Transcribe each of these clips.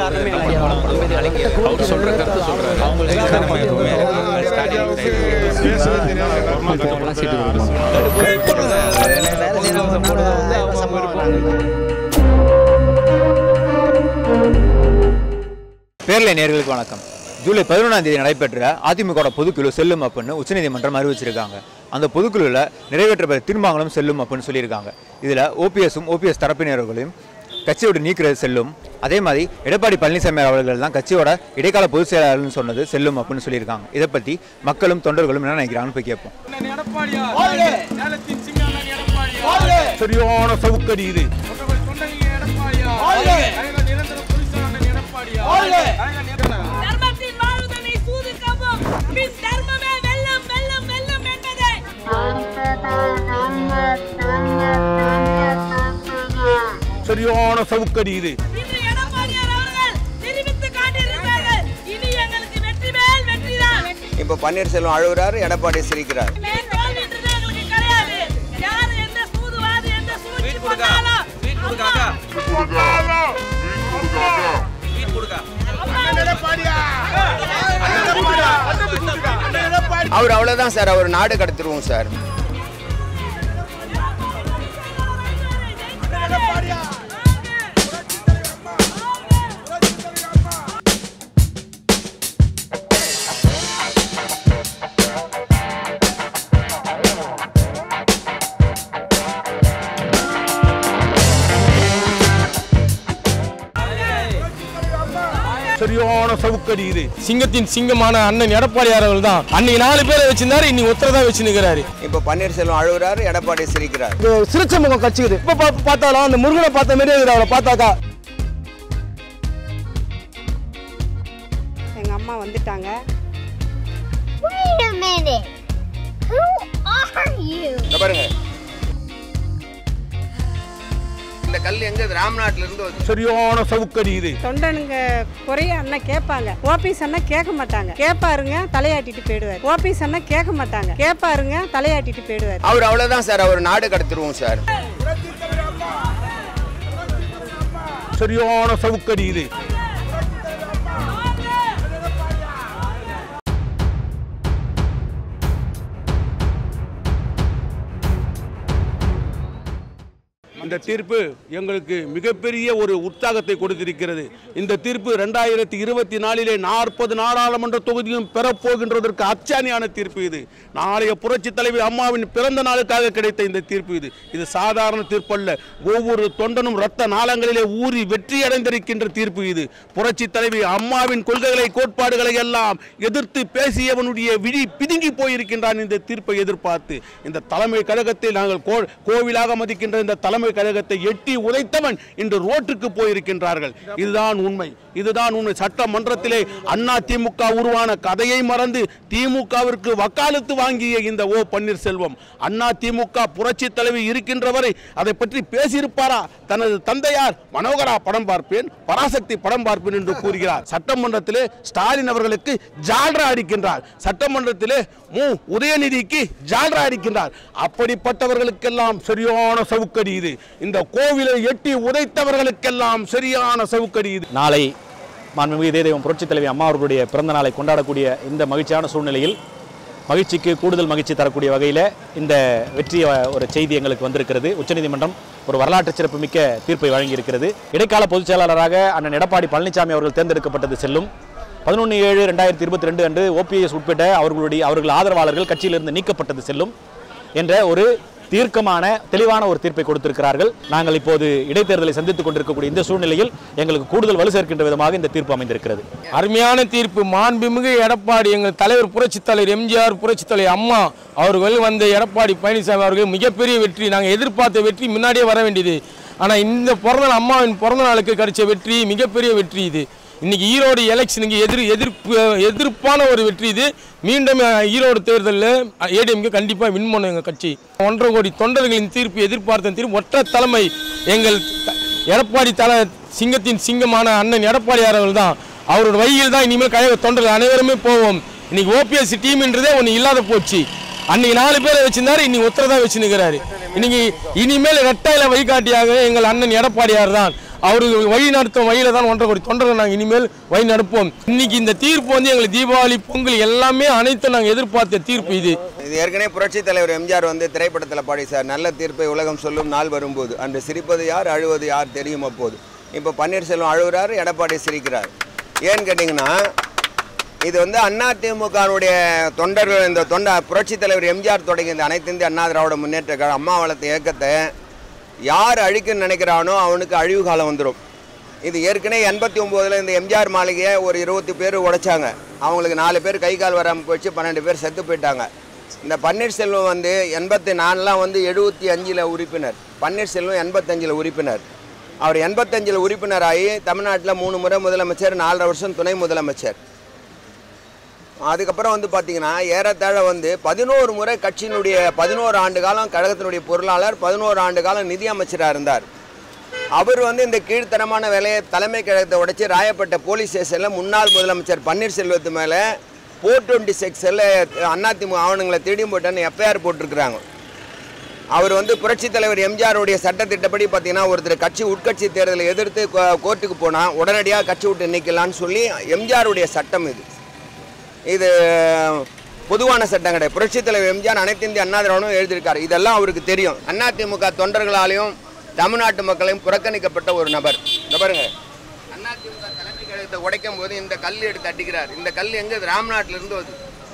காரணமே ஐயா நாளைக்கு அவர் சொல்ற கருத்து சொல்றாரு அவங்களுக்கு நம்ம எப்பவுமே ஸ்டாலின் சீட்டு பேரலை நேர்களுக்கு வணக்கம் ஜூலை பதினொன்றாம் தேதி நடைபெற்ற அதிமுக பொதுக்குழு செல்லும் அப்படின்னு உச்சநீதிமன்றம் அறிவிச்சிருக்காங்க அந்த பொதுக்குழுவில் நிறைவேற்றப்பட்ட தீர்மானங்களும் செல்லும் அப்படின்னு சொல்லியிருக்காங்க இதில் ஓபிஎஸும் ஓபிஎஸ் தரப்பினர்களையும் கட்சியோட நீக்கிறது செல்லும் அதே மாதிரி எடப்பாடி பழனிசாமி அவர்கள் தான் கட்சியோட இடைக்கால பொதுச் செயலாளர்னு சொன்னது செல்லும் அப்படின்னு சொல்லியிருக்காங்க இதை பற்றி மக்களும் தொண்டர்களும் என்ன நினைக்கிறாங்கன்னு போய் கேட்போம் சரியான சவுக்கடி இது தர்மத்தின் வாழ்வுதனை சூதுக்கவும் பின் தர்மமே வெல்லும் வெல்லும் வெல்லும் என்பதே சரியான சவுக்கடி இது இன்று எடப்பாடியார் அவர்கள் நிரூபித்து காட்டியிருக்கிறார்கள் இனி எங்களுக்கு வெற்றி மேல் வெற்றிதான் இப்போ பன்னீர்செல்வம் அழுகுறாரு எடப்பாடி சிரிக்கிறார் மேல் தோல்வின்றது எங்களுக்கு கிடையாது யார் எந்த சூதுவாது எந்த சூழ்ச்சி பண்ணாலும் அம்மா, அவர் அவ்வளோதான் சார் அவர் நாடு கடத்திடுவோம் சார் சரியான சவுக்கடி இது சிங்கத்தின் சிங்கமான அண்ணன் எடப்பாடியார் அவர்கள் தான் அன்னைக்கு நாலு பேரை வச்சிருந்தாரு இன்னைக்கு ஒருத்தரை தான் வச்சு நிற்கிறாரு இப்போ பன்னீர்செல்வம் அழுகுறாரு எடப்பாடி சிரிக்கிறார் சிரிச்ச முகம் கட்சிக்குது இப்ப பா- பார்த்தாலும் அந்த முருகனை பார்த்த மாதிரி இருக்குது அவளை பார்த்தாக்கா எங்கள் அம்மா வந்துட்டாங்க Wait a minute. Who are you? இந்த பாருங்க இந்த கல் எங்க இது? ராம்நாட்டுல இருந்து வருது. சரியான சவுக்கடி இது தொண்டனுங்க குறைய அண்ணன் கேட்பாங்க ஓபிஎஸ் அண்ணன் கேட்க மாட்டாங்க கேட்பாருங்க தலையாட்டிட்டு போயிடுவார் ஓபிஎஸ் அண்ணன் கேட்க மாட்டாங்க கேட்பாருங்க தலையாட்டிட்டு போயிடுவார் அவர் அவ்வளோதான் சார் அவர் நாடு கடத்திடுவோம் சார் சரியான சவுக்கடி இது இந்த தீர்ப்பு எங்களுக்கு மிகப்பெரிய ஒரு உற்சாகத்தை கொடுத்திருக்கிறது இந்த தீர்ப்பு ரெண்டாயிரத்தி இருபத்தி நாலிலே நாற்பது நாடாளுமன்ற தொகுதியும் பெறப்போகின்றதற்கு அச்சாணியான தீர்ப்பு இது நாளைய புரட்சி தலைவி அம்மாவின் பிறந்த நாளுக்காக கிடைத்த இந்த தீர்ப்பு இது இது சாதாரண தீர்ப்பு அல்ல ஒவ்வொரு தொண்டனும் ரத்த நாளங்களிலே ஊறி வெற்றி அடைந்திருக்கின்ற தீர்ப்பு இது புரட்சி தலைவி அம்மாவின் கொள்கைகளை கோட்பாடுகளை எல்லாம் எதிர்த்து பேசியவனுடைய விழி பிதுங்கி போயிருக்கின்றான் இந்த தீர்ப்பை எதிர்பார்த்து இந்த தலைமை கழகத்தை நாங்கள் கோ கோவிலாக மதிக்கின்ற இந்த தலைமை கழகத்தை எட்டி உதைத்தவன் இன்று ரோட்டுக்கு போயிருக்கின்றார்கள் இதுதான் உண்மை இதுதான் உண்மை சட்டமன்றத்திலே அண்ணா திமுக உருவான கதையை மறந்து திமுகவிற்கு வக்காலத்து வாங்கிய இந்த ஓ பன்னீர்செல்வம் அண்ணா திமுக புரட்சி தலைவி இருக்கின்ற வரை அதை பற்றி பேசியிருப்பாரா தனது தந்தையார் மனோகரா படம் பார்ப்பேன் பராசக்தி படம் பார்ப்பேன் என்று கூறுகிறார் சட்டமன்றத்திலே ஸ்டாலின் அவர்களுக்கு ஜால்ரா அடிக்கின்றார் சட்டமன்றத்திலே மு உதயநிதிக்கு ஜால்ரா அடிக்கின்றார் அப்படிப்பட்டவர்களுக்கெல்லாம் சரியான சவுக்கடி இது இந்த கோவிலை எட்டி உதைத்தவர்களுக்கெல்லாம் சரியான சவுக்கடி இது நாளை மாண்புமிகு இதய தெய்வம் புரட்சித் தலைவி அம்மா அவர்களுடைய பிறந்த நாளை கொண்டாடக்கூடிய இந்த மகிழ்ச்சியான சூழ்நிலையில் மகிழ்ச்சிக்கு கூடுதல் மகிழ்ச்சி தரக்கூடிய வகையில் இந்த வெற்றி அஹ், ஒரு செய்தி எங்களுக்கு வந்திருக்கிறது உச்சநீதிமன்றம் ஒரு வரலாற்று சிறப்புமிக்க தீர்ப்பை வழங்கியிருக்கிறது இடைக்கால பொதுச் செயலாளராக அண்ணன் எடப்பாடி பழனிசாமி அவர்கள் தேர்ந்தெடுக்கப்பட்டது செல்லும் பதினொன்று ஏழு ரெண்டாயிரத்தி இருபத்தி ரெண்டு அன்று ஓபிஎஸ் உட்பட்ட அவர்களுடைய அவர்கள் ஆதரவாளர்கள் கட்சியிலிருந்து நீக்கப்பட்டது செல்லும் என்ற ஒரு தீர்க்கமான தெளிவான ஒரு தீர்ப்பை கொடுத்திருக்கிறார்கள் நாங்கள் இப்போது இடைத்தேர்தலை சந்தித்துக் கொண்டிருக்கக்கூடிய இந்த சூழ்நிலையில் எங்களுக்கு கூடுதல் வலு சேர்க்கின்ற விதமாக இந்த தீர்ப்பு அமைந்திருக்கிறது அருமையான தீர்ப்பு மாண்புமிகு எடப்பாடி எங்கள் தலைவர் புரட்சித் தலைவர் எம்ஜிஆர் புரட்சித் தலைவர் அம்மா அவர்கள் வந்த எடப்பாடி பழனிசாமி அவர்கள் மிகப்பெரிய வெற்றி நாங்கள் எதிர்பார்த்த வெற்றி முன்னாடியே வர வேண்டியது ஆனால் இந்த பிறந்த நாள் அம்மாவின் பிறந்த நாளுக்கு கிடைச்ச வெற்றி மிகப்பெரிய வெற்றி இது இன்னைக்கு ஈரோடு எலெக்ஷனுக்கு எதிர் எதிர்ப்பு எதிர்ப்பான ஒரு வெற்றி இது மீண்டும் அஹ், ஈரோடு தேர்தலில் ஏடிஎம்கே கண்டிப்பாக வின் பண்ணும் எங்கள் கட்சி ஒன்றரை கோடி தொண்டர்களின் தீர்ப்பு எதிர்பார்த்த தீர்ப்பு ஒற்றை தலைமை எங்கள் த- எடப்பாடி தல சிங்கத்தின் சிங்கமான அண்ணன் எடப்பாடியார் அவர்கள் தான் அவரோட வழியில் தான் இனிமேல் கழக தொண்டர்கள் அனைவருமே போவோம் இன்னைக்கு ஓபிஎஸ் டீம்ன்றதே ஒன்று இல்லாத போச்சு அன்னைக்கு நாலு பேரை வச்சிருந்தாரு இன்னைக்கு ஒருத்தரை தான் வச்சு நிற்கிறாரு இன்னைக்கு இனிமேல் ரெட்டையில வழிகாட்டியாக எங்கள் அண்ணன் எடப்பாடியார் தான் அவருக்கு வழி நடத்தும் வழியில தான் ஒன்றரை கோடி தொண்டர்கள் நாங்கள் இனிமேல் வழி நடப்போம் இன்னைக்கு இந்த தீர்ப்பு வந்து எங்களுக்கு தீபாவளி பொங்கல் எல்லாமே அனைத்தும் நாங்கள் எதிர்பார்த்த தீர்ப்பு இது இது ஏற்கனவே புரட்சி தலைவர் எம்ஜிஆர் வந்து திரைப்படத்தில் பாடி சார் நல்ல தீர்ப்பை உலகம் சொல்லும் நாள் வரும்போது அன்று சிரிப்பது யார் அழுவது யார் தெரியும் அப்போது இப்போ பன்னீர்செல்வம் அழுகுறாரு எடப்பாடி சிரிக்கிறார் ஏன்னு கேட்டிங்கன்னா இது வந்து அதிமுகனுடைய தொண்டர்கள் இந்த தொண்ட புரட்சி தலைவர் எம்ஜிஆர் தொடங்கிய இந்த அனைத்து இந்திய அண்ணா திராவிட முன்னேற்ற கழக அம்மா வளர்த்த இயக்கத்தை யார் அழிக்கன்னு நினைக்கிறானோ அவனுக்கு அழிவு காலம் வந்துடும் இது ஏற்கனவே எண்பத்தி ஒம்போதில் இந்த எம்ஜிஆர் மாளிகையை ஒரு இருபத்தி பேர் உடைச்சாங்க அவங்களுக்கு நாலு பேர் கை கால் வராமல் போயிடுச்சு பன்னெண்டு பேர் செத்து போயிட்டாங்க இந்த பன்னீர்செல்வம் வந்து எண்பத்தி நாலுலாம் வந்து எழுபத்தி அஞ்சில் உறுப்பினர் பன்னீர்செல்வம் எண்பத்தஞ்சில் உறுப்பினர் அவர் எண்பத்தஞ்சில் உறுப்பினராகி தமிழ்நாட்டில் மூணு முறை முதலமைச்சர் நாலரை வருஷம் துணை முதலமைச்சர் அதுக்கப்புறம் வந்து பார்த்தீங்கன்னா ஏறத்தாழ வந்து பதினோரு முறை கட்சியினுடைய பதினோரு ஆண்டு காலம் கழகத்தினுடைய பொருளாளர் பதினோரு ஆண்டு காலம் நிதி அமைச்சராக இருந்தார் அவர் வந்து இந்த கீழ்த்தரமான வேலையை தலைமை கழகத்தை உடைச்சி ராயப்பட்ட போலீஸ் ஸ்டேஷனில் முன்னாள் முதலமைச்சர் பன்னீர்செல்வத்து மேலே ஃபோர் டுவெண்ட்டி சிக்ஸில் அதிமுக ஆவணங்களை திருடி போட்டேன்னு எஃப்ஐஆர் போட்டிருக்கிறாங்க அவர் வந்து புரட்சித் தலைவர் எம்ஜிஆருடைய சட்டத்திட்டப்படி பார்த்தீங்கன்னா ஒருத்தர் கட்சி உட்கட்சி தேர்தலை எதிர்த்து கோ- கோர்ட்டுக்கு போனால் உடனடியாக கட்சி விட்டு நிற்கலான்னு சொல்லி எம்ஜிஆருடைய சட்டம் இது இது பொதுவான சட்டம் கிடையாது புரட்சித் தலைவர் எம்ஜிஆர் அனைத்து இந்திய அண்ணா திராவிடம் எழுதியிருக்காரு இதெல்லாம் அவருக்கு தெரியும் அதிமுக தொண்டர்களாலையும் தமிழ்நாட்டு மக்களையும் புறக்கணிக்கப்பட்ட ஒரு நபர் இந்த பாருங்க அதிமுக தலைமை கழகத்தை உடைக்கும் போது இந்த கல் எடுத்து அடிக்கிறார் இந்த கல் எங்க ராம்நாட்டில இருந்து வருது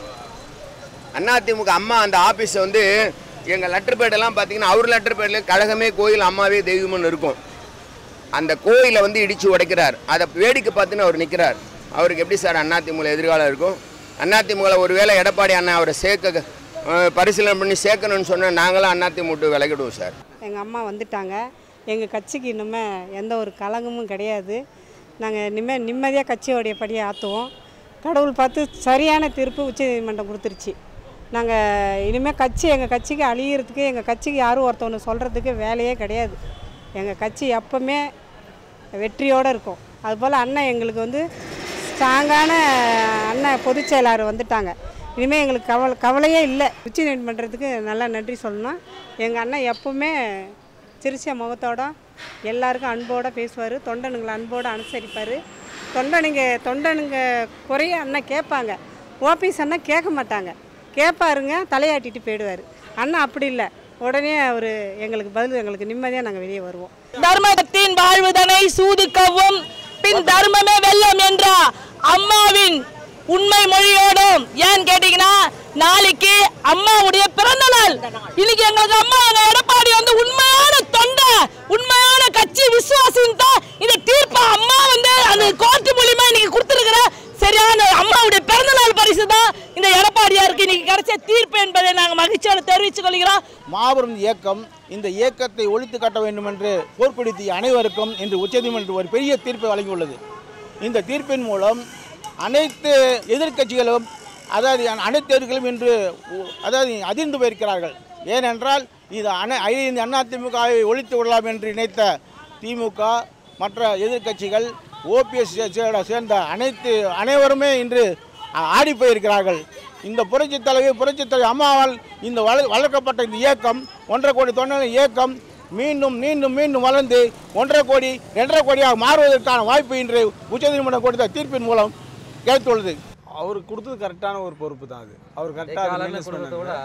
அதிமுக அம்மா அந்த ஆபீஸ் வந்து எங்கள் லெட்டர்பேடெல்லாம் பார்த்தீங்கன்னா அவர் லெட்டர்பேடில் கழகமே கோயில் அம்மாவே தெய்வம்னு இருக்கும் அந்த கோயிலை வந்து இடித்து உடைக்கிறார் அதை வேடிக்கை பார்த்துன்னு அவர் நிற்கிறார் அவருக்கு எப்படி சார் அதிமுக எதிர்காலம் இருக்கும் அதிமுகவில் ஒருவேளை எடப்பாடி அண்ணா அவரை சேர்க்க அஹ், பரிசீலனை பண்ணி சேர்க்கணும்னு சொன்னால் நாங்களும் அதிமுக விட்டு விலகிடுவோம் சார் எங்கள் அம்மா வந்துட்டாங்க எங்கள் கட்சிக்கு இன்னுமே எந்த ஒரு கலங்கமும் கிடையாது நாங்கள் நிம்ம நிம்மதியாக கட்சியோடைய படியை ஆற்றுவோம் கடவுள் பார்த்து சரியான தீர்ப்பு உச்சநீதிமன்றம் கொடுத்துருச்சு நாங்கள் இனிமேல் கட்சி எங்கள் கட்சிக்கு அழியிறதுக்கு எங்கள் கட்சிக்கு யாரும் ஒருத்தவனு சொல்கிறதுக்கு வேலையே கிடையாது எங்கள் கட்சி எப்பவுமே வெற்றியோடு இருக்கும் அதுபோல் அண்ணன் எங்களுக்கு வந்து ஸ்ட்ராங்கான அண்ணன் பொதுச் செயலாளர் வந்துட்டாங்க இனிமேல் எங்களுக்கு கவலை கவலையே இல்லை உச்ச நீதிமன்றத்துக்கு நல்லா நன்றி சொல்லணும் எங்கள் அண்ணன் எப்பவுமே சிரிச்ச முகத்தோட எல்லாருக்கும் அன்போடு பேசுவார் தொண்டனுங்களை அன்போடு அனுசரிப்பார் தொண்டனுங்க தொண்டனுங்க குறைய அண்ணன் கேட்பாங்க ஓபிஎஸ் அண்ணன் கேட்க மாட்டாங்க கேட்பாருங்க தலையாட்டிட்டு போயிடுவார் அண்ணன் அப்படி இல்லை உடனே அவர் எங்களுக்கு பதில் எங்களுக்கு நிம்மதியாக நாங்கள் வெளியே வருவோம் தர்மத்தின் வாழ்வுதனை சூதுக்கவும் பின் தர்மமே வெல்லம் என்ற அம்மாவின் உண்மை மொழியோடும் ஏன்னு கேட்டீங்கன்னா நாளைக்கு அம்மாவுடைய பிறந்த நாள் இன்னைக்கு எங்களுக்கு அம்மா எங்க எடப்பாடி வந்து உண்மையான தொண்டை உண்மையான கட்சி விசுவாசின்னு தான் இந்த தீர்ப்பை அம்மா வந்து அந்த கோர்ட்டு மூலியமா இன்னைக்கு கொடுத்துருக்கிற சரியான அம்மாவுடைய பிறந்த நாள் பரிசு தான் இந்த எடப்பாடியாருக்கு இன்னைக்கு கிடைச்ச தீர்ப்பு என்பதை நாங்கள் மகிழ்ச்சியோட தெரிவித்துக் கொள்கிறோம் மாபெரும் இயக்கம் இந்த இயக்கத்தை ஒழித்து கட்ட வேண்டும் என்று போர்க்கொடுத்திய அனைவருக்கும் இன்று உச்சநீதிமன்றம் ஒரு பெரிய தீர்ப்பை வழங்கியுள்ளது இந்த தீர்ப்பின் மூலம் அனைத்து எதிர்க்கட்சிகளும் அதாவது அனைத்து எதிர்களும் இன்று உ- அதாவது அதிர்ந்து போயிருக்கிறார்கள் ஏனென்றால் இது அனை ஐந்து அதிமுகவை ஒழித்து விடலாம் என்று நினைத்த திமுக மற்ற எதிர்க்கட்சிகள் ஓபிஎஸ் சேர்ந்த அனைத்து அனைவருமே இன்று ஆ- ஆடி போயிருக்கிறார்கள் இந்த புரட்சி தலைவி புரட்சி தலைவி அம்மாவால் இந்த வள வளர்க்கப்பட்ட இந்த இயக்கம் ஒன்றரை கோடி தொண்டர்கள் இயக்கம் மீண்டும் மீண்டும் மீண்டும் வளர்ந்து ஒன்றரை கோடி ரெண்டரை கோடியாக மாறுவதற்கான வாய்ப்பு இன்று உச்சநீதிமன்றம் கொடுத்த தீர்ப்பின் மூலம் கிடைத்துள்ளது அவர் கொடுத்தது கரெக்டான ஒரு பொறுப்பு தான் அது அவர் கரெக்டாக இடைக்காலன்னு சொல்றதை விட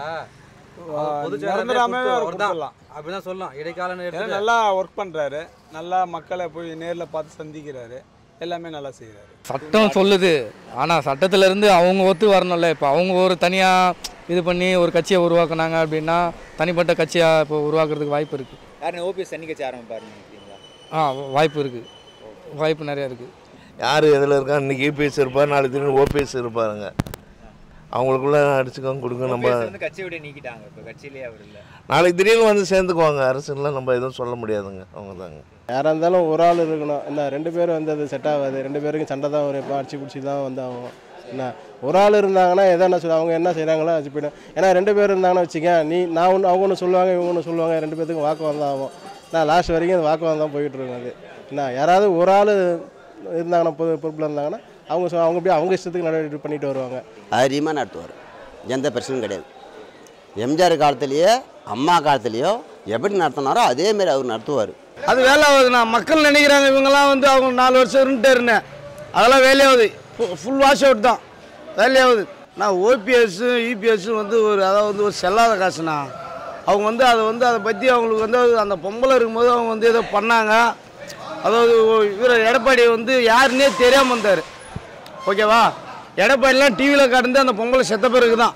பொதுச் நிரந்தரமாகவே அவர் செயலாளர் கொடுத்துடலாம் அப்படிதான் சொல்லலாம் இடைக்காலன்னு ஏன்னா எடுத்துட்டு நல்லா ஒர்க் பண்ணுறாரு நல்லா மக்களை போய் நேரில் பார்த்து சந்திக்கிறாரு எல்லாமே நல்லா செய்கிறாரு சட்டம் சொல்லுது ஆனால் சட்டத்திலேருந்து அவங்க ஒத்து வரணும்ல இப்போ அவங்க ஒரு தனியாக இது பண்ணி ஒரு கட்சியை உருவாக்குனாங்க அப்படின்னா தனிப்பட்ட கட்சியாக இப்போ உருவாக்குறதுக்கு வாய்ப்பு இருக்குது யாருன்னு ஓபிஎஸ் தண்ணி கட்சி ஆரம்பிப்பாருன்னு நினைக்கிறீங்களா ஆ வாய்ப்பு இருக்குது வாய்ப்பு நிறையா இருக்குது யார் எதில் இருக்கா இன்னைக்கு யூபிஎஸ் இருப்பார் நாளைக்கு திடீர்னு ஓபிஎஸ் இருப்பாருங்க அவங்களுக்குள்ள அடிச்சுக்கோங்க கொடுங்க நம்ம OPS வந்து கட்சியை விட்டு நீக்கிட்டாங்க இப்போ கட்சியிலே அவர் இல்லை நாளைக்கு திடீர்னு வந்து சேர்ந்துக்குவாங்க அரசுலாம் நம்ம எதுவும் சொல்ல முடியாதுங்க அவங்க தாங்க யாராக இருந்தாலும் ஒரு ஆள் இருக்கணும் என்ன ரெண்டு பேரும் வந்து அது செட் ஆகாது ரெண்டு பேருக்கும் சண்டை தான் வரும் இப்போ அடிச்சு பிடிச்சி தான் வந்து ஆகும் என்ன ஒரு ஆள் இருந்தாங்கன்னா எதை என்ன சொல்ல அவங்க என்ன செய்கிறாங்களோ அது போய்டும் ஏன்னா ரெண்டு பேர் இருந்தாங்கன்னு வச்சுக்க நீ நான் ஒன்று அவங்க ஒன்று சொல்லுவாங்க இவங்க ஒன்று சொல்லுவாங்க ரெண்டு பேத்துக்கும் வாக்குவாதம் தான் ஆகும் நான் லாஸ்ட் வரைக்கும் அது வாக்குவாதம் தான் போயிட்டு இருக்கும் அது என்ன யாராவது ஒரு ஆள் இருந்தாங்கன்னா பொது பொறுப்பில் இருந்தாங்கன்னா அவங்க சொ- அவங்க அப்படியே அவங்க இஷ்டத்துக்கு நடவடிக்கை பண்ணிட்டு வருவாங்க தைரியமாக நடத்துவார் எந்த பிரச்சனையும் கிடையாது எம்ஜிஆர் காலத்துலேயே அம்மா காலத்துலேயோ எப்படி நடத்தினாரோ அதேமாரி அவர் நடத்துவார் அது வேலை ஆகுதுண்ணா மக்கள் நினைக்கிறாங்க இவங்கெல்லாம் வந்து அவங்க நாலு வருஷம் இருந்துட்டாருன்னு அதெல்லாம் வேலையாகுது ஃபுல் வாஷ் அவுட் தான் வேலையாகுது நான் ஓபிஎஸ்ஸும் இபிஎஸ்ஸும் வந்து ஒரு அதாவது வந்து ஒரு செல்லாத காசுண்ணா அவங்க வந்து அதை வந்து அதை பற்றி அவங்களுக்கு வந்து அது அந்த பொம்பளை இருக்கும்போது அவங்க வந்து ஏதோ பண்ணாங்க அதாவது இவர் எடப்பாடி வந்து யாருன்னே தெரியாமல் வந்தார் ஓகேவா எடப்பாடிலாம் டிவியில் காட்டுந்து அந்த பொம்பளை செத்த பிறகு தான்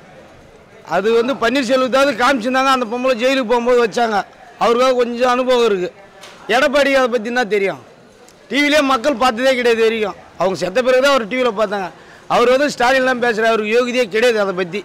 அது வந்து பன்னீர்செல்வத்தாவது காமிச்சிருந்தாங்க அந்த பொம்பளை ஜெயிலுக்கு போகும்போது வச்சாங்க அவருக்காக கொஞ்சம் அனுபவம் இருக்குது எடப்பாடிக்கு அதை பற்றி என்ன தெரியும் டிவிலே மக்கள் பார்த்ததே கிடையாது வரைக்கும் அவங்க செத்த பிறகு தான் அவர் டிவியில் பார்த்தாங்க அவர் வந்து ஸ்டாலின்லாம் பேசுகிறார் அவருக்கு யோகிதையே கிடையாது அதை பற்றி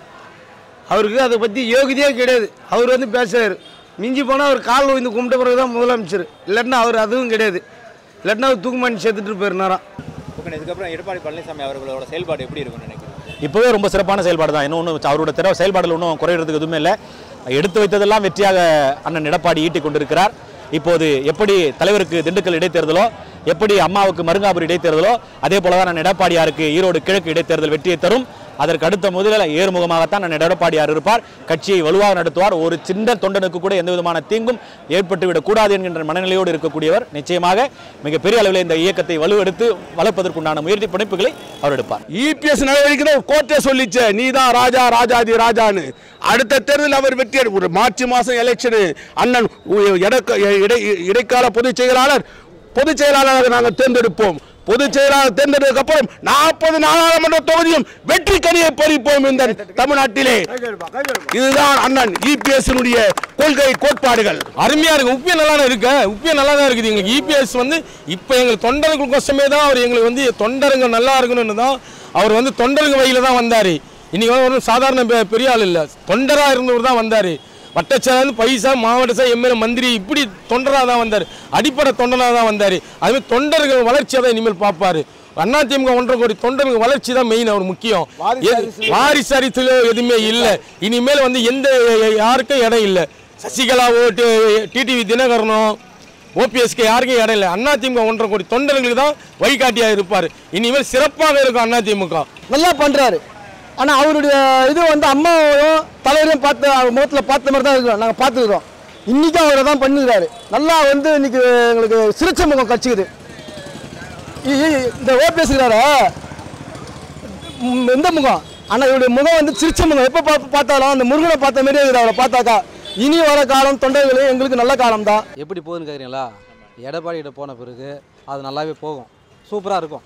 அவருக்கு அதை பற்றி யோகிதையே கிடையாது அவர் வந்து பேசுறாரு மிஞ்சி போனால் அவர் கால் விழுந்து கும்பிட்ட பிறகு தான் முதலமைச்சர் இல்லைன்னா அவர் அதுவும் கிடையாது இல்லைன்னா அவர் தூக்குமாட்டி சேர்த்துட்டு போயிருந்தாராம் ஓகே இதுக்கப்புறம் எடப்பாடி பழனிசாமி அவர்களோட செயல்பாடு எப்படி இருக்கும்னு நினைக்கிறேன் இப்போவே ரொம்ப சிறப்பான செயல்பாடு தான் இன்னும் ஒன்றும் அவரோட திற செயல்பாடுகள் ஒன்றும் குறையிறதுக்கு எதுவுமே இல்லை எடுத்து வைத்ததெல்லாம் வெற்றியாக அண்ணன் எடப்பாடி ஈட்டிக் கொண்டிருக்கிறார் இப்போது எப்படி தலைவருக்கு திண்டுக்கல் இடைத்தேர்தலோ எப்படி அம்மாவுக்கு மருங்காபுரி இடைத்தேர்தலோ அதே போல தான் நான் எடப்பாடியாருக்கு ஈரோடு கிழக்கு இடைத்தேர்தல் வெற்றியை தரும் அதற்கு அடுத்த முதலில் ஏறுமுகமாகத்தான் நான் எடப்பாடியார் இருப்பார் கட்சியை வலுவாக நடத்துவார் ஒரு சின்ன தொண்டனுக்கு கூட எந்த விதமான தீங்கும் ஏற்பட்டுவிடக் கூடாது என்கின்ற மனநிலையோடு இருக்கக்கூடியவர் நிச்சயமாக மிகப்பெரிய அளவில் இந்த இயக்கத்தை வலுவெடுத்து வளர்ப்பதற்குண்டான முயற்சி பணிப்புகளை அவர் எடுப்பார் இபிஎஸ் நடவடிக்கை கோர்ட்டே சொல்லிச்சே நீ தான் ராஜா ராஜாதி ராஜான்னு அடுத்த தேர்தலில் அவர் வெற்றி அடை- ஒரு மார்ச் மாதம் எலெக்ஷனு அண்ணன் உ- இடக்க- இடை இடைக்கால பொதுச் செயலாளர் பொதுச் செயலாளராக நாங்கள் தேர்ந்தெடுப்போம் பொதுச் செயலாளர் தேர்ந்தெடுத்ததுக்கு அப்புறம் நாற்பது நாடாளுமன்ற தொகுதியும் வெற்றி கனியை பறிப்போம் இந்த தமிழ்நாட்டிலே இதுதான் அண்ணன் இபிஎஸ் கொள்கை கோட்பாடுகள் அருமையா இருக்கு உப்பிய நல்லா தான் இருக்கு உப்பிய நல்லா தான் இருக்குது எங்களுக்கு இபிஎஸ் வந்து இப்போ எங்களுக்கு தொண்டர்கள் கொசமே தான் அவர் எங்களுக்கு வந்து தொண்டருங்க நல்லா இருக்கணும்னு தான் அவர் வந்து தொண்டருங்க வழியில தான் வந்தார் இன்னைக்கு வந்து ஒரு சாதாரண பெ- பெரிய ஆள் இல்லை தொண்டராக இருந்தவர் தான் வந்தார் வட்டச்சாலன் பைசா மாவட்ட சார் எம்எல்ஏ மந்திரி இப்படி தொண்டராக தான் வந்தார் அடிப்படை தொண்டராக தான் வந்தார் அதுமாதிரி தொண்டர்கள் வளர்ச்சியை தான் இனிமேல் பார்ப்பாரு அதிமுக ஒன்றரை கோடி தொண்டர்கள் வளர்ச்சி தான் மெயின் அவர் முக்கியம் எது- வாரிசு அரசியலோ எதுவுமே இல்லை இனிமேல் வந்து எந்த யாருக்கும் இடம் இல்லை சசிகலாவோ டிடிவி தினகரனோ ஓபிஎஸ்க்கு யாருக்கும் இடம் இல்லை அதிமுக ஒன்றரை கோடி தொண்டர்களுக்கு தான் வழிகாட்டியாக இருப்பார் இனிமேல் சிறப்பாக இருக்கும் அதிமுக நல்லா பண்ணுறாரு ஆனால் அவருடைய இது வந்து அம்மாவையும் தலைவரையும் பார்த்து அவர் முகத்தில் பார்த்த மாதிரி தான் இருக்கிறோம் நாங்கள் பார்த்துக்கிறோம் இன்றைக்கும் அவரை தான் பண்ணுகிறாரு நல்லா வந்து இன்னைக்கு எங்களுக்கு சிரிச்ச முகம் கட்சிக்குது இ- இ- இந்த ஓபிஎஸ் இருக்கிறாரா ம், இந்த முகம் ஆனால் இவருடைய முகம் வந்து சிரிச்ச முகம் எப்போ பார்த்து பார்த்தாலும் அந்த முருகனை பார்த்த மாதிரியே இருக்குது அவரை பார்த்தாக்கா இனி வர காலம் தொண்டர்கள் எங்களுக்கு நல்ல காலம் தான் எப்படி போகுதுன்னு கேட்குறீங்களா எடப்பாடி கிட்ட போன பிறகு அது நல்லாவே போகும் சூப்பராக இருக்கும்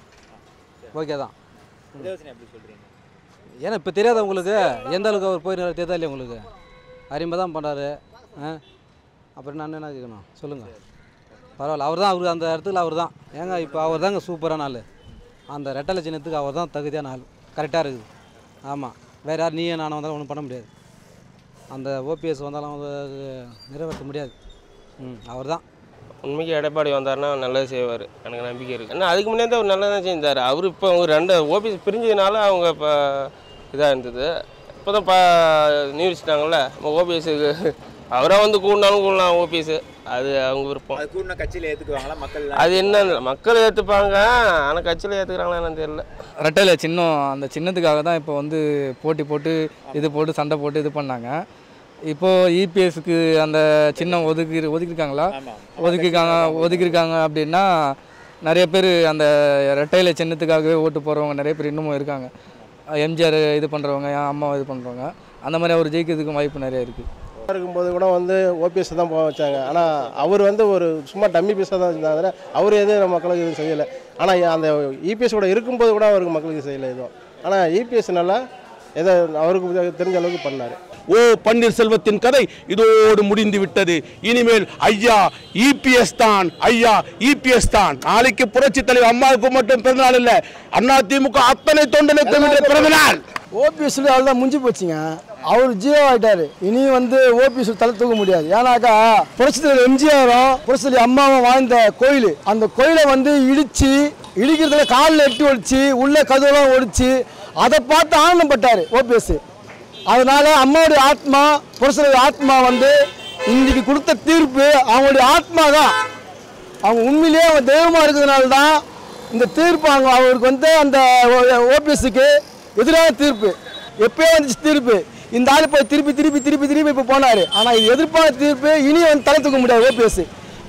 ஓகே தான் எப்படி சொல்றீங்க ஏன்னா இப்போ தெரியாத உங்களுக்கு எந்த அளவுக்கு அவர் போய் தெரியாதா இல்லையா உங்களுக்கு அருமை தான் பண்ணுறாரு ஆ அப்புறம் நான் என்ன கேட்கணும் சொல்லுங்கள் பரவாயில்ல அவர் தான் அவருக்கு அந்த இடத்துல அவர் தான் ஏங்க இப்போ அவர் தாங்க சூப்பரான ஆள் அந்த ரெட்டலை சின்னத்துக்கு அவர் தான் தகுதியான ஆள் கரெக்டாக இருக்குது ஆமாம் வேறு யார் நீயே நானும் வந்தாலும் ஒன்றும் பண்ண முடியாது அந்த ஓபிஎஸ் வந்தாலும் அது நிறைவேற்ற முடியாது ம் அவர் தான் உண்மைக்கு எடப்பாடி வந்தாருன்னா நல்லது செய்வார் எனக்கு நம்பிக்கை இருக்குது ஏன்னா அதுக்கு முன்னே அவர் நல்லதாக தான் செஞ்சார் அவர் இப்போ ஒரு ரெண்டு ஓபிஎஸ் பிரிஞ்சதுனால அவங்க இப்போ இதாக இருந்தது இப்போ தான் பா நியூரிச்சிட்டாங்கல்ல ஓபிஎஸ்க்கு அவராக வந்து கூடினாலும் கூடலாம் ஓபிஎஸ் அது அவங்க விருப்பம் அது கூட கட்சியில் ஏற்றுக்குவாங்களா மக்கள் அது என்ன மக்கள் ஏற்றுப்பாங்க ஆனால் கட்சியில் ஏற்றுக்கிறாங்களா என்னன்னு தெரியல ரெட்டையில் சின்னம் அந்த சின்னத்துக்காக தான் இப்போ வந்து போட்டி போட்டு இது போட்டு சண்டை போட்டு இது பண்ணாங்க இப்போது இபிஎஸ்க்கு அந்த சின்னம் ஒதுக்கி ஒதுக்கியிருக்காங்களா ஒதுக்கியிருக்காங்க ஒதுக்கியிருக்காங்க அப்படின்னா நிறைய பேர் அந்த ரெட்டையில சின்னத்துக்காகவே ஓட்டு போடுறவங்க நிறைய பேர் இன்னமும் இருக்காங்க எம்ஜிஆர் இது பண்ணுறவங்க அம்மா இது பண்ணுறவங்க அந்த மாதிரி அவர் ஜெயிக்கிறதுக்கு வாய்ப்பு நிறைய இருக்குது இருக்கும்போது கூட வந்து ஓபிஎஸ் தான் போக வச்சாங்க ஆனால் அவர் வந்து ஒரு சும்மா டம்மி பீஸாக தான் இருந்தாங்க அவர் எதுவும் மக்களுக்கு எதுவும் செய்யலை ஆனால் அந்த இபிஎஸ் கூட இருக்கும்போது கூட அவருக்கு மக்களுக்கு செய்யலை எதுவும் ஆனால் இபிஎஸ் நல்லா ஏதோ அவருக்கு தெரிஞ்ச அளவுக்கு பண்ணார் ஓ பன்னீர்செல்வத்தின் கதை இதோடு முடிந்து விட்டது இனிமேல் ஐயா இபிஎஸ் தான் ஐயா இபிஎஸ் தான் நாளைக்கு புரட்சி தலைவர் அம்மாவுக்கு மட்டும் பிறந்தநாள் இல்ல அண்ணா திமுக அத்தனை தொண்டனுக்கும் இன்று பிறந்தநாள் ஓபிஎஸ் அவள் தான் முடிஞ்சு போச்சுங்க அவர் ஜியோ ஆயிட்டாரு இனி வந்து ஓபிஎஸ் தலை தூக்க முடியாது ஏன்னாக்கா புரட்சித்தலைவர் எம்ஜிஆரும் புரட்சித்தலைவர் அம்மாவும் வாழ்ந்த கோயில் அந்த கோயிலை வந்து இடிச்சு இடிக்கிறதுல காலில் எட்டி ஒடிச்சு உள்ள கதவுலாம் ஒடிச்சு அதை பார்த்து ஆனந்தப்பட்டார் ஓபிஎஸ் அதனால அம்மாவுடைய ஆத்மா புரட்சித்தலைவர் ஆத்மா வந்து இன்னைக்கு கொடுத்த தீர்ப்பு அவங்களுடைய ஆத்மா தான் அவங்க உண்மையிலேயே அவங்க தெய்வமாக இருக்கிறதுனால தான் இந்த தீர்ப்பு அவங்க அவருக்கு வந்து அந்த ஓபிஎஸ்க்கு எதிரான தீர்ப்பு எப்பயோ வந்துச்சு தீர்ப்பு இந்த ஆள் போய் திருப்பி திருப்பி திருப்பி திருப்பி இப்போ போனார் ஆனால் இது எதிர்ப்பான தீர்ப்பு இனி வந்து தலை தூக்க முடியாது ஓபிஎஸ்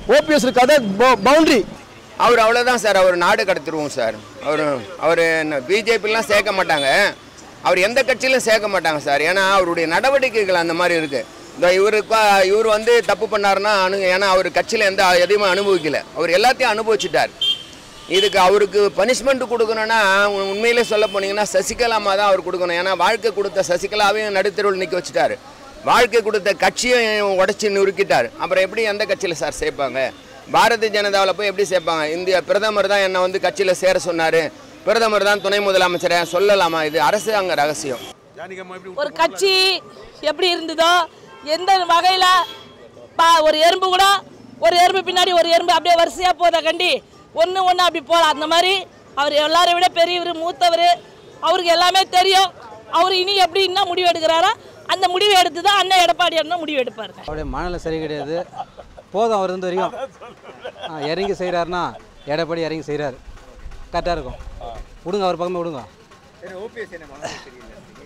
ஓபிஎஸ் இருக்காத பவுண்டரி அவர் அவ்வளோதான் சார் அவர் நாடு கடத்திடுவோம் சார் அவர் அவர் பிஜேபிலாம் சேர்க்க மாட்டாங்க அவர் எந்த கட்சியிலும் சேர்க்க மாட்டாங்க சார் ஏன்னா அவருடைய நடவடிக்கைகள் அந்த மாதிரி இருக்குது இந்த இவருக்கு இவர் வந்து தப்பு பண்ணாருன்னா அனு ஏன்னா அவர் கட்சியில் எந்த எதையுமே அனுபவிக்கல அவர் எல்லாத்தையும் அனுபவிச்சுட்டார் இதுக்கு அவருக்கு பனிஷ்மெண்ட் கொடுக்கணும்னா உ- உண்மையிலே சொல்ல போனீங்கன்னா சசிகலாமா தான் அவர் கொடுக்கணும் ஏன்னா வாழ்க்கை கொடுத்த சசிகலாவையும் நடுத்தருவில் நிற்க வச்சுட்டாரு வாழ்க்கை கொடுத்த கட்சியும் உடச்சி நுறுக்கிட்டார் அப்புறம் எப்படி எந்த கட்சியில் சார் சேர்ப்பாங்க பாரதிய ஜனதாவில் போய் எப்படி சேர்ப்பாங்க இந்திய பிரதமர் தான் என்னை வந்து கட்சியில் சேர சொன்னார் பிரதமர் தான் துணை முதலமைச்சரை சொல்லலாமா இது அரசாங்க ரகசியம் ஒரு கட்சி எப்படி இருந்ததோ எந்த வகையில் பா ஒரு எறும்பு கூட ஒரு எறும்பு பின்னாடி ஒரு எறும்பு அப்படியே வரிசையாக போதா கண்டி ஒன்று ஒன்று அப்படி போகலாம் அந்த மாதிரி அவர் எல்லாரை விட பெரியவர் மூத்தவர் அவருக்கு எல்லாமே தெரியும் அவர் இனி எப்படி என்ன முடிவு எடுக்கிறாரோ அந்த முடிவு எடுத்து தான் அண்ணன் எடப்பாடி அண்ணன் முடிவு எடுப்பார் அவருடைய மனநிலை சரி கிடையாது போதும் அவர் இருந்த வரைக்கும் ஆ, இறங்கி செய்கிறாருன்னா எடப்பாடி இறங்கி செய்கிறாரு கரெக்டாக இருக்கும் விடுங்க அவர் பக்கமே விடுங்க ஓபிஎஸ் என்ன மனசு தெரியல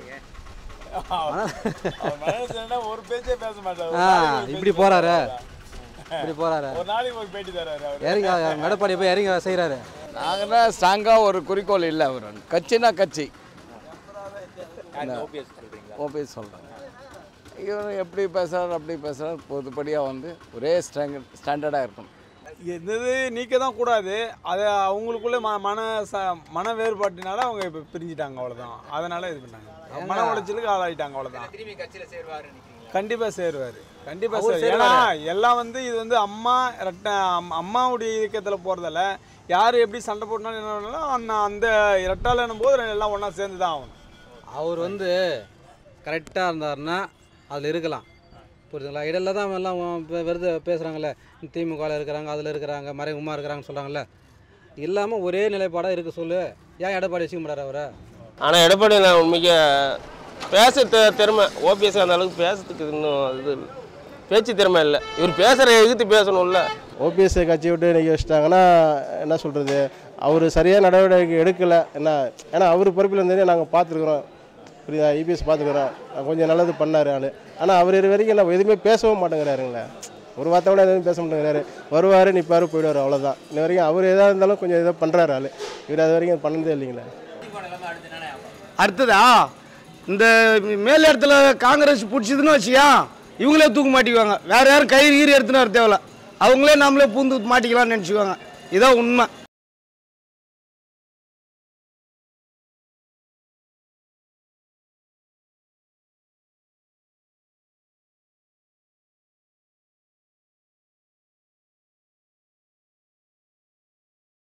ஒரு பேச்சே பேச மாட்டாரு ஆ இப்படி போகிறாரு இப்படி போகிறாரு ஒரு நாளைக்கு ஒரு பேட்டி தராரு அவர் இறங்கி எடப்பாடி போய் இறங்கி செய்கிறாரு நாங்கன்னா ஸ்ட்ராங்காக ஒரு குறிக்கோள் இல்லை அவர் கட்சினா கட்சி ஓபிஎஸ் சொல்றீங்களா ஓபிஎஸ் சொல்கிறேன் இவர் எப்படி பேசுகிறார் அப்படி பேசுகிறார் பொதுப்படியாக வந்து ஒரே ஸ்டாண்டர்ட் ஸ்டாண்டர்டாக இருக்கணும் எந்தது நீக்க தான் கூடாது அதை அவங்களுக்குள்ள ம மன ச மன வேறுபாட்டினால அவங்க இப்போ பிரிஞ்சிட்டாங்க அவ்வளோதான் அதனால இது பண்ணாங்க மன உளைச்சலுக்கு ஆளாயிட்டாங்க அவ்வளோதான் திரும்பி கட்சியில் சேருவாரு கண்டிப்பாக சேருவார் கண்டிப்பாக அவர் சேருவார் ஏன்னா சேருவாரு. எல்லாம் வந்து இது வந்து அம்மா ரெட்ட அம்- அம்மாவுடைய இயக்கத்தில் போகிறதால யார் எப்படி சண்டை போட்டாலும் என்ன பண்ணாலும் அந்த அந்த இரட்டாளனும் போது எல்லாம் ஒன்றா சேர்ந்து தான் ஆகணும் அவர் வந்து கரெக்டாக இருந்தாருன்னா அதில் இருக்கலாம் புரியுதுங்களா இடையில தான் எல்லாம் வெ- வெறுതെ பேசுகிறாங்கல்ல திமுகவில் இருக்கிறாங்க அதில் இருக்கிறாங்க மறைமுகமாக இருக்கிறாங்கன்னு சொல்கிறாங்கல்ல இல்லாமல் ஒரே நிலைப்பாடாக இருக்க சொல்லு ஏன் எடப்பாடி வச்சுக்க மாட்டார் அவரை ஆனால் எடப்பாடி நான் உண்மைக்கு பேச தெ- திறமை ஓபிஎஸ் அந்த அளவுக்கு பேசுறதுக்கு இன்னும் இது இல்ல. பேச்சு திறமை இல்லை இவர் பேசுகிற எதிர்த்து பேசணும்ல ஓபிஎஸ் கட்சி விட்டு நிற்க வச்சிட்டாங்கன்னா என்ன சொல்கிறது அவர் சரியாக நடவடிக்கை எடுக்கலை என்ன ஏன்னா அவர் பொறுப்பில் இருந்தே நாங்கள் பார்த்துருக்குறோம் புரியுதா இபிஎஸ் பார்த்துக்குறோம் கொஞ்சம் நல்லது பண்ணார் ஆள் ஆனால் அவர் இது வரைக்கும் நம்ம எதுவுமே பேசவும் மாட்டேங்கிறாருங்களே ஒரு வார்த்தை கூட எதுவும் பேச மாட்டேங்கிறாரு வருவார் நிற்பார் போயிடுவார் அவ்வளோதான் இன்ன வரைக்கும் அவர் எதாக இருந்தாலும் கொஞ்சம் இதாக பண்ணுறாரு ஆள் இவர் அது வரைக்கும் பண்ணதே இல்லைங்களே அடுத்ததா இந்த மேல் இடத்துல காங்கிரஸ் பிடிச்சதுன்னு வச்சியா இவங்களே தூக்க மாட்டிக்குவாங்க வேற யாரும் கயிறு கீறு எடுத்துன்னு வர தேவையில்ல அவங்களே நம்மளே பூந்து மாட்டிக்கலாம்னு நினச்சிக்குவாங்க இதான் உண்மை